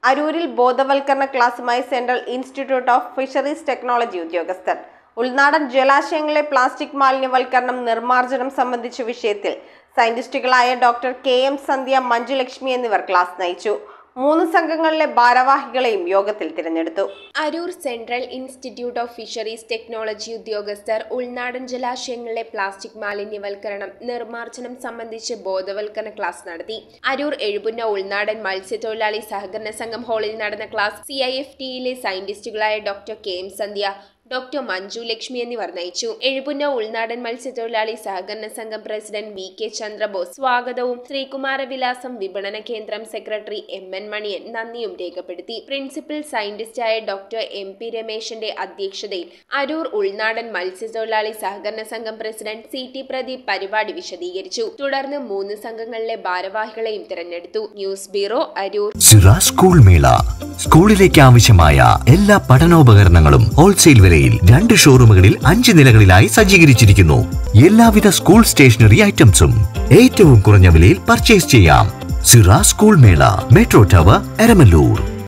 അരൂരിൽ ബോധവൽക്കരണ ക്ലാസുമായി central institute of fisheries technology ഉദ്യോഗസ്ഥർ ഉൾനാടൻ ജലാശയങ്ങളിലെ പ്ലാസ്റ്റിക് മാലിന്യവൽക്കരണം നിർമ്മാർജ്ജനം സംബന്ധിച്ച വിഷയത്തിൽ സയന്റിസ്റ്റുകളായ doctor K M Sandhya Manjulakshmi എന്നിവർ ക്ലാസ് നയിച്ചു മൂന്ന് സംഘങ്ങളിലെ ഭാരവാഹികളെയും യോഗത്തിൽ തിരഞ്ഞെടുത്തു Aroor central institute of fisheries technology ഉദ്യോഗസ്ഥർ ഉൾനാടൻ ജലാശയങ്ങളിലെ പ്ലാസ്റ്റിക് മാലിന്യവൽക്കരണം നിർമ്മാർജ്ജനം സംബന്ധിച്ച് ബോധവൽക്കരണ ക്ലാസ് നടത്തി അരൂർ എഴുപുന്ന ഉൾനാടൻ മത്സ്യത്തൊഴിലാളി സഹകരണ സംഘം ഹാളിൽ നടന്ന ക്ലാസ് സി ഐ എഫ് ടിയിലെ സയന്റിസ്റ്റുകളായ doctor K M Sandhya doctor Manju Lakshmi എന്നിവർ നയിച്ചു എഴുപുന്ന ഉൾനാടൻ മത്സ്യത്തൊഴിലാളി സഹകരണ സംഘം പ്രസിഡന്റ് വി കെ ചന്ദ്രബോസ് സ്വാഗതവും ശ്രീകുമാരവിലാസം വിപണന കേന്ദ്രം സെക്രട്ടറി എം എൻ മണിയൻ നന്ദിയും രേഖപ്പെടുത്തി പ്രിൻസിപ്പൽ സയന്റിസ്റ്റായ ഡോക്ടർ എം പി രമേശന്റെ അധ്യക്ഷതയിൽ അരൂർ ഉൾനാടൻ മത്സ്യത്തൊഴിലാളി സഹകരണ സംഘം പ്രസിഡന്റ് സി ടി പ്രദീപ് പരിപാടി വിശദീകരിച്ചു തുടർന്ന് മൂന്ന് സംഘങ്ങളിലെ ഭാരവാഹികളെയും തിരഞ്ഞെടുത്തു news bureau Aroor Sira school Mela സ്കൂളിലേക്ക് ആവശ്യമായ എല്ലാ പഠനോപകരണങ്ങളും ഹോൾസെയിൽ വിലയിൽ രണ്ട് ഷോറൂമുകളിൽ അഞ്ച് നിലകളിലായി സജ്ജീകരിച്ചിരിക്കുന്നു എല്ലാവിധ സ്കൂൾ സ്റ്റേഷനറി ഐറ്റംസും ഏറ്റവും കുറഞ്ഞ വിലയിൽ പർച്ചേസ് ചെയ്യാം Sira school Mela metro tower Eramallur